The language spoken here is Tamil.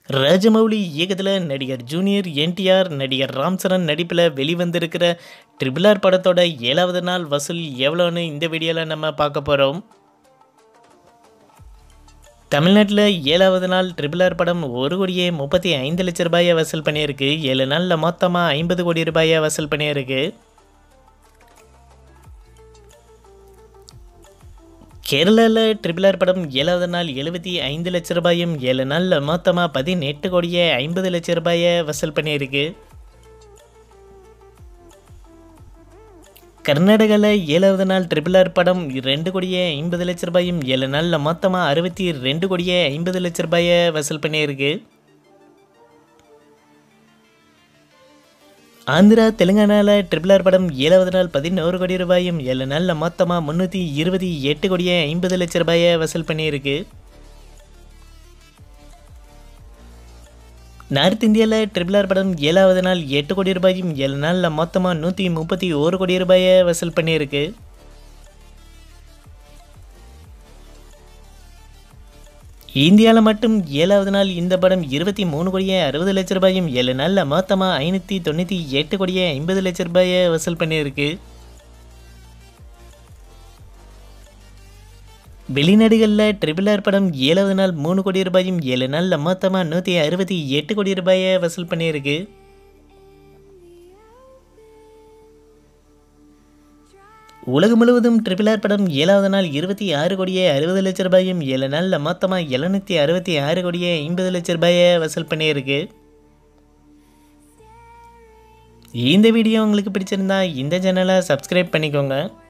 ராஜமௌலி இயக்கத்தில் நடிகர் ஜூனியர் என்டிஆர் நடிகர் ராம் சரண் நடிப்பில் வெளிவந்திருக்கிற ட்ரிபிள் ஆர் படத்தோட ஏழாவது நாள் வசூல் எவ்வளோன்னு இந்த வீடியோவில் நம்ம பார்க்க போகிறோம் தமிழ்நாட்டில் ஏழாவது நாள் ட்ரிபிள் ஆர் படம் ஒரு கோடியே முப்பத்தி ஐந்து லட்ச ரூபாயை வசூல் பண்ணியிருக்கு ஏழு நாளில் மொத்தமாக ஐம்பது கோடி ரூபாயை வசூல் பண்ணியிருக்கு கேரளாவில் ட்ரிபிள் ஆர் படம் ஏழாவது நாள் எழுபத்தி ஐந்து லட்ச ரூபாயும் ஏழு நாளில் மொத்தமாக பதினெட்டு கோடியே ஐம்பது லட்ச ரூபாயை வசூல் பண்ணியிருக்கு கர்நாடகாவில் ஏழாவது நாள் ட்ரிபிள் ஆர் படம் ரெண்டு கோடியே ஐம்பது லட்ச ரூபாயும் ஏழு நாளில் மொத்தமாக அறுபத்தி ரெண்டு கோடியே ஐம்பது லட்ச ரூபாயை வசூல் பண்ணியிருக்கு ஆந்திரா தெலுங்கானாவில் ட்ரிபிள் ஆர் படம் ஏழாவது நாள் பதினோரு கோடி ரூபாயும் ஏழு நாளில் மொத்தமாக முந்நூற்றி இருபத்தி எட்டு கோடியே ஐம்பது லட்ச ரூபாயை வசூல் பண்ணியிருக்கு நார்த் இந்தியாவில் ட்ரிபிள் ஆர் படம் ஏழாவது நாள் எட்டு கோடி ரூபாயும் ஏழு நாளில் மொத்தமாக நூற்றி முப்பத்தி ஒரு கோடி ரூபாயை வசூல் பண்ணியிருக்கு இந்தியாவில் மட்டும் ஏழாவது நாள் இந்த படம் இருபத்தி மூணு கோடியே அறுபது லட்ச ரூபாயும் ஏழு நாளில் மொத்தமாக ஐநூற்றி தொண்ணூற்றி எட்டு கோடியே ஐம்பது லட்ச ரூபாயை வசூல் பண்ணியிருக்கு வெளிநாடுகளில் ட்ரிபிள் ஆர் படம் ஏழாவது நாள் மூணு கோடி ரூபாயும் ஏழு நாளில் மொத்தமாக நூற்றி அறுபத்தி எட்டு கோடி ரூபாயை வசூல் பண்ணியிருக்கு உலகம் முழுவதும் ட்ரிபிள் ஆர் படம் ஏழாவது நாள் இருபத்தி ஆறு கோடியே அறுபது லட்ச ரூபாயும் ஏழு நாளில் மொத்தமாக எழுநூற்றி அறுபத்தி ஆறு கோடியே ஐம்பது லட்ச ரூபாயை வசூல் பண்ணியிருக்கு இந்த வீடியோ உங்களுக்கு பிடிச்சிருந்தா இந்த சேனலை சப்ஸ்கிரைப் பண்ணிக்கோங்க